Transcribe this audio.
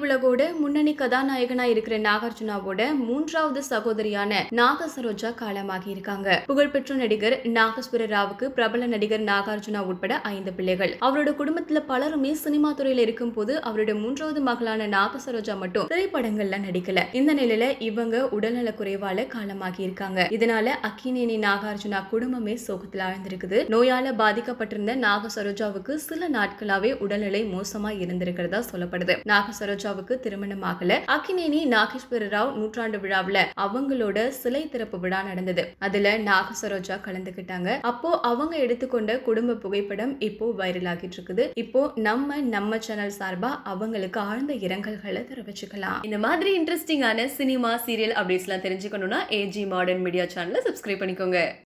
திரையுலகோட முன்னணி கதாநாயகனா இருக்கிற நாகார்ஜுனாவோட மூன்றாவது சகோதரியான நாக சரோஜா காலமாகி இருக்காங்க புகழ்பெற்ற நடிகர் நாகஸ்வர ராவுக்கு பிரபல நடிகர் நாகார்ஜுனா உட்பட ஐந்து பிள்ளைகள் அவரோட குடும்பத்துல பலருமே சினிமா துறையில இருக்கும் போது அவரோட மூன்றாவது மகளான நாக சரோஜா மட்டும் திரைப்படங்கள்ல நடிக்கல இந்த நிலையில இவங்க உடல்நல குறைவால காலமாகி இருக்காங்க இதனால அக்கினேனி நாகார்ஜுனா குடும்பமே சோகத்துல ஆழ்ந்திருக்குது நோயால பாதிக்கப்பட்டிருந்த நாக சரோஜாவுக்கு சில நாட்களாவே உடல்நிலை மோசமா இருந்திருக்கிறதா சொல்லப்படுது நாக சரோஜாவுக்கு திருமணம் ஆகல அக்கினேனி நாகேஸ்வர ராவ் நூற்றாண்டு விழாவுல அவங்களோட சிலை திறப்பு விழா நடந்தது அதுல நாக சரோஜா கலந்துக்கிட்டாங்க அப்போ அவங்க எடுத்துக்கொண்ட குடும்ப புகைப்படம் இப்போ வைரல் ஆகிட்டு இருக்குது இப்போ நம்ம நம்ம சேனல் சார்பா அவங்களுக்கு ஆழ்ந்த இரங்கல்களை தெரிவிச்சுக்கலாம் இந்த மாதிரி இன்ட்ரெஸ்டிங்கான சினிமா சீரியல் அப்டேட்ஸ்லாம் தெரிஞ்சுக்கணும்னா ஏஜி மாடர்ன் மீடியா சேனலை சப்ஸ்கிரைப் பண்ணிக்கோங்க